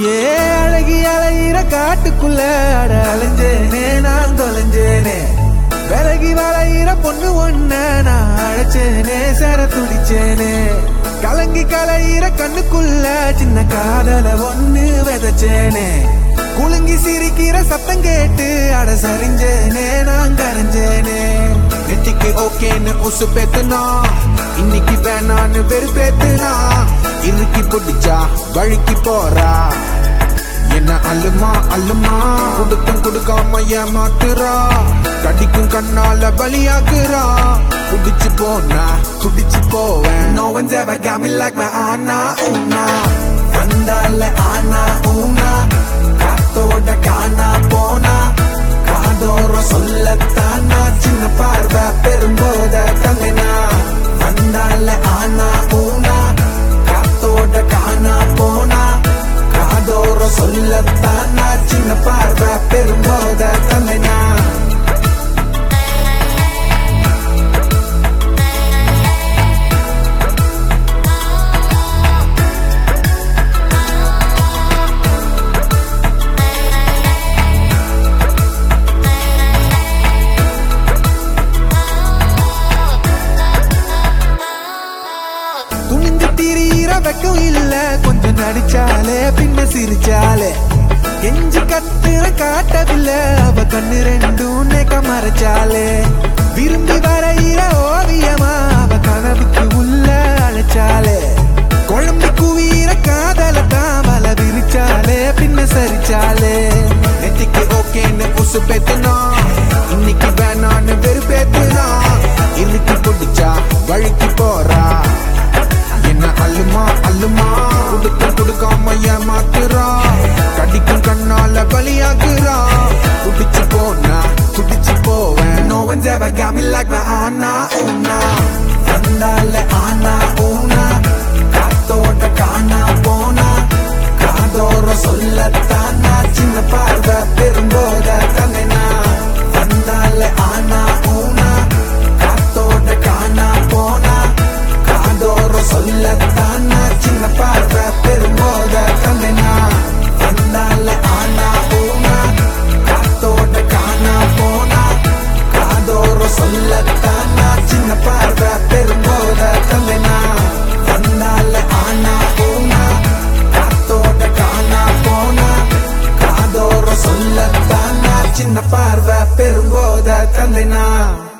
ஏ அழகி அலையிற காட்டுக்குள்ள அட அலைஞ்சேனே நான் தொலைஞ்சேனே விலகி வளையிற பொண்ணு ஒண்ண நான் அழைச்சேனே சர துடிச்சேனே கலங்கி கலையிற கண்ணுக்குள்ள சின்ன காதல ஒண்ணு விதைச்சேனே குலுங்கி சிரிக்கிற சத்தம் கேட்டு அட சரிஞ்சேனே நான் கரைஞ்சேனே நெத்திக்கு ஓகேன்னு உசு பேத்துனா இன்னைக்கு வேணான்னு வெறுப்பேத்துனா இறுக்கி பிடிச்சா வழுக்கி போறா என்ன அல்லுமா அல்லுமா கொடுத்தும் கொடுக்காம ஏமாத்துறா கடிக்கும் கண்ணால பலியாக்குறா குடிச்சு போனா குடிச்சு போவேன் No one's ever got me like my ஆனா ஊனா வந்தால ஆனா ஊனா காத்தோட காணா போனா காதோர சொல்லத்தானா சின்ன பார்வை பெரும்போத தங்கனா வந்தால ஆனா ஊனா காத்தோட காணா போனா காதோர சொல்லத்தானா சின்ன பார்வை பெரும்போத தங்கனா துணிஞ்சு திரியிற வெக்கம் இல்ல கொஞ்சம் நடிச்சாலே பின்ன சிரிச்சாலே கெஞ்சி கத்துற காட்டவில்லை அவ கண்ணு ரெண்டும் நேக்க மறைச்சாலே விரும்பி வரையிற ஓவியமா அவ கனவுக்கு உள்ள அழைச்சாலே குழம்பு குவீர காதல தாமல விரிச்சாலே பின்ன சரிச்சாலே நெத்திக்கு ஓகேன்னு உசு பேத்துனா இன்னைக்கு வேணான்னு வெறுப்பேத்துனா இன்னைக்கு பிடிச்சா வழுக்கி போறா என்ன அல்லுமா அல்லுமா கொடுத்து கொடுக்காம ஏமாத்துறா கடிக்கும் கண்ணால பலியாக்குறா குடிச்சு போனா குடிச்சு போவேன் No one's ever got me like my ஆனா ஊனா வந்தால ஆனா ஊனா காத்தோட காணா போனா காதோர சொல்லத்தானா சின்ன பார்வை பெரும்போத கண்ணனா வந்தால ஆனா ஊனா காத்தோட காணா போனா காதோர சொல்லத்தானா சின்ன பார்வை பெரும்போத கண்ணனா வந்தால ஆனா ஊனா காத்தோட காணா போனா காதோர சொல்லத்தானா சின்ன பார்வை பெரும்போத கண்ணனா வந்தால ஆனா ஊனா காத்தோட காணா போனா காதோர சொல்லத்தானா சின்ன பார்வை பெரும்போத கண்ணனா